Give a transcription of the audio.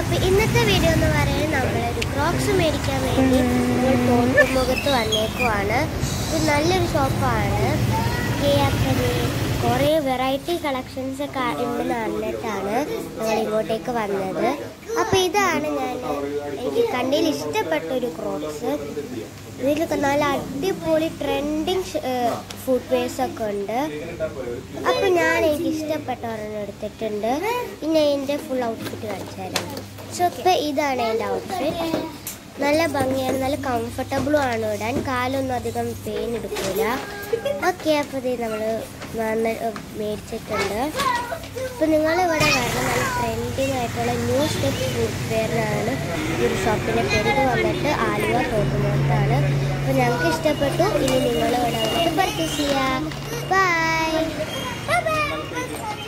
അപ്പൊ ഇന്നത്തെ വീഡിയോ എന്ന് പറയുന്നത് നമ്മളൊരു ക്രോക്സ് മേടിക്കാൻ വേണ്ടി നമ്മൾ തോട്ടുമുഖത്ത് വന്നേക്കുവാണ് ഇത് നല്ലൊരു ഷോപ്പാണ് കുറേ വെറൈറ്റി കളക്ഷൻസ് ഒക്കെ ഉണ്ടെന്ന് അറിഞ്ഞിട്ടാണ് ഞങ്ങൾ ഇങ്ങോട്ടേക്ക് വന്നത് അപ്പോൾ ഇതാണ് ഞാൻ എനിക്ക് കണ്ടതിൽ ഇഷ്ടപ്പെട്ട ഒരു ക്രോക്സ് ഇതിലൊക്കെ നല്ല അടിപൊളി ട്രെൻഡിങ് ഫുഡ് വെയർസ് ഒക്കെ ഉണ്ട് അപ്പൊ ഞാൻ എനിക്ക് ഇഷ്ടപ്പെട്ട ഒരെണ്ണം എടുത്തിട്ടുണ്ട് പിന്നെ എൻ്റെ ഫുൾ ഔട്ട്ഫിറ്റ് കാണിച്ചു തരാം സോ ഇപ്പൊ ഇതാണ് എൻ്റെ ഔട്ട്ഫിറ്റ് നല്ല ഭംഗിയാണ് നല്ല കംഫർട്ടബിളും ആണ് ഇടാൻ കാലൊന്നും അധികം പെയിൻ എടുക്കില്ല ഓക്കെ അപ്പോൾ ഇത് നമ്മൾ മേടിച്ചിട്ടുണ്ട് അപ്പോൾ നിങ്ങൾ ഇവിടെ വരണം നല്ല ട്രെൻഡിങ് ആയിട്ടുള്ള ന്യൂ സ്റ്റെപ്പ് ഫുഡ് വെയറിനാണ് ഈ ഒരു ഷോപ്പിൻ്റെ പേര് ഇത് വന്നിട്ട് ആലുവ തോട്ടുമുഖത്താണ് അപ്പോൾ ഞങ്ങൾക്ക് ഇഷ്ടപ്പെട്ടു ഇനി നിങ്ങൾ ഇവിടെ വന്നിട്ട് പർച്ചേസ് ചെയ്യുക ബൈ ബൈ